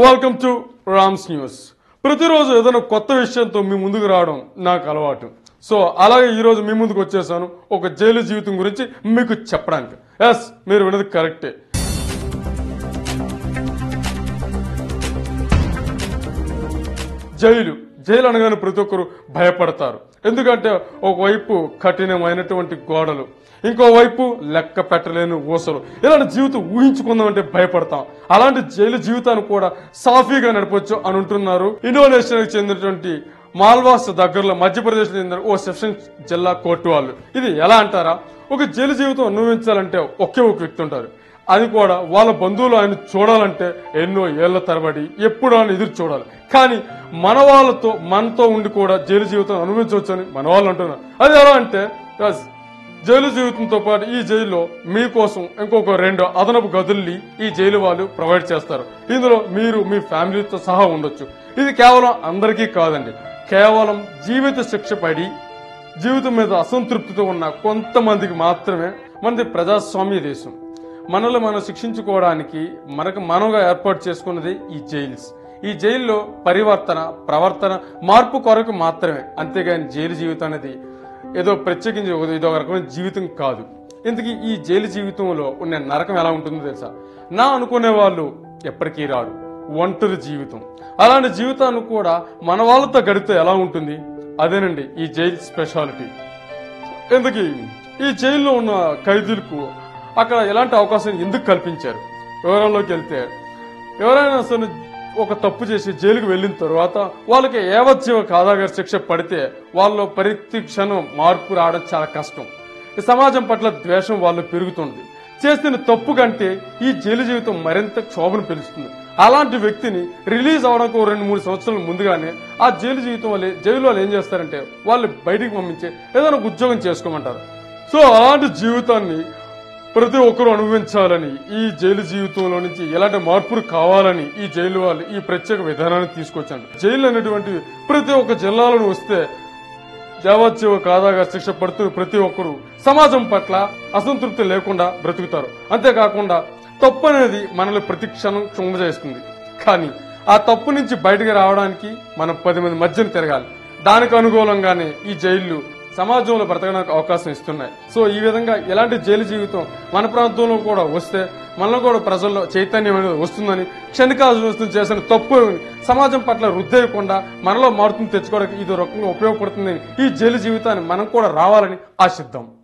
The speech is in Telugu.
వెల్కమ్ టు రామ్స్ న్యూస్ ప్రతిరోజు ఏదైనా కొత్త విషయంతో మీ ముందుకు రావడం నాకు అలవాటు సో అలాగే ఈరోజు మీ ముందుకు వచ్చేసాను ఒక జైలు జీవితం గురించి మీకు చెప్పడానికి ఎస్ మీరు విన్నది కరెక్టే జైలు జైలు అనగానే ప్రతి ఒక్కరు భయపడతారు ఎందుకంటే ఒకవైపు కఠినమైనటువంటి గోడలు ఇంకోవైపు లెక్క పెట్టలేని ఊసలు ఇలాంటి జీవితం ఊహించుకుందామంటే భయపడతాం అలాంటి జైలు జీవితాన్ని కూడా సాఫీగా నడపొచ్చు అని అంటున్నారు ఇండోనేషియాకి చెందినటువంటి మాల్వాస్ దగ్గరలో మధ్యప్రదేశ్ చెందిన ఓ సెషన్ జిల్లా కోర్టు వాళ్ళు ఇది ఎలా అంటారా ఒక జైలు జీవితం అనుభవించాలంటే ఒకే ఒక వ్యక్తి ఉంటారు అది కూడా వాళ్ళ బంధువులు ఆయన చూడాలంటే ఎన్నో ఏళ్ల తరబడి ఎప్పుడు ఆయన ఎదురు చూడాలి కానీ మన వాళ్ళతో మనతో ఉండి కూడా జైలు జీవితం అనుభవించవచ్చు అని మన వాళ్ళు అంటున్నారు అది ఎలా అంటే yes, జైలు జీవితంతో పాటు ఈ జైల్లో మీకోసం ఇంకొక రెండు అదనపు గదుల్ని ఈ జైలు వాళ్ళు ప్రొవైడ్ చేస్తారు ఇందులో మీరు మీ ఫ్యామిలీతో సహా ఉండొచ్చు ఇది కేవలం అందరికీ కాదండి కేవలం జీవిత శిక్ష పడి జీవితం మీద అసంతృప్తితో ఉన్న కొంతమందికి మాత్రమే మనది ప్రజాస్వామ్య దేశం మనల్ని మనం శిక్షించుకోవడానికి మనకు మనగా ఏర్పాటు చేసుకున్నది ఈ జైల్స్ ఈ జైల్లో పరివర్తన ప్రవర్తన మార్పు కొరకు మాత్రమే అంతేగాని జైలు జీవితం అనేది ఏదో ప్రత్యేకించి ఒక- ఇదో ఒక రకమైన జీవితం కాదు ఇంతకీ ఈ జైలు జీవితంలో ఉన్న నరకం ఎలా ఉంటుందో తెలుసా నా అనుకునే వాళ్ళు ఎప్పటికీ రారు ఒంటరి జీవితం అలాంటి జీవితాన్ని కూడా మన వాళ్ళతో గడితే ఎలా ఉంటుంది అదేనండి ఈ జైలు స్పెషాలిటీ ఎందుకు ఈ జైల్లో ఉన్న ఖైదీలకు అక్కడ ఎలాంటి అవకాశం ఎందుకు కల్పించారు వివరాల్లోకి వెళ్తే ఎవరైనా అసలు ఒక తప్పు చేసి జైలుకు వెళ్ళిన తర్వాత వాళ్ళకి ఏవజ్జీవ కాదాగార శిక్ష పడితే వాళ్ళలో ప్రతి క్షణం మార్పు రావడం చాలా కష్టం ఈ సమాజం పట్ల ద్వేషం వాళ్ళు పెరుగుతుంది చేసిన తప్పు కంటే ఈ జైలు జీవితం మరింత క్షోభను పెలుస్తుంది అలాంటి వ్యక్తిని రిలీజ్ అవడానికి ఓ రెండు మూడు సంవత్సరాల ముందుగానే ఆ జైలు జీవితం వాళ్ళు జైలు వాళ్ళు ఏం చేస్తారంటే వాళ్ళు బయటికి పంపించి ఏదైనా ఒక ఉద్యోగం చేసుకోమంటారు సో అలాంటి జీవితాన్ని ప్రతి ఒక్కరూ అనుభవించాలని ఈ జైలు జీవితంలో నుంచి ఎలాంటి మార్పులు కావాలని ఈ జైలు వాళ్ళు ఈ ప్రత్యేక విధానాన్ని తీసుకొచ్చారు జైలు అనేటువంటి ప్రతి ఒక్క జిల్లాలను వస్తే యావజ్జీవ కాదాగా శిక్ష పడుతున్న ప్రతి ఒక్కరూ సమాజం పట్ల అసంతృప్తి లేకుండా బ్రతుకుతారు అంతేకాకుండా తప్పు అనేది మనల్ని ప్రతి క్షణం క్షుంభజేస్తుంది కానీ ఆ తప్పు నుంచి బయటకు రావడానికి మనం పది మంది మధ్యన తిరగాలి దానికి అనుకూలంగానే ఈ జైళ్లు సమాజంలో బ్రతకడానికి అవకాశం ఇస్తున్నాయి సో ఈ విధంగా ఎలాంటి జైలు జీవితం మన ప్రాంతంలో కూడా వస్తే మనలో కూడా ప్రజల్లో చైతన్యం అనేది వస్తుందని క్షణికాలు చేసిన తప్పు సమాజం పట్ల రుద్దేయకుండా మనలో మార్పును తెచ్చుకోవడానికి ఇది ఒక రకంగా ఉపయోగపడుతుందని ఈ జైలు జీవితాన్ని మనం కూడా రావాలని ఆశిద్దాం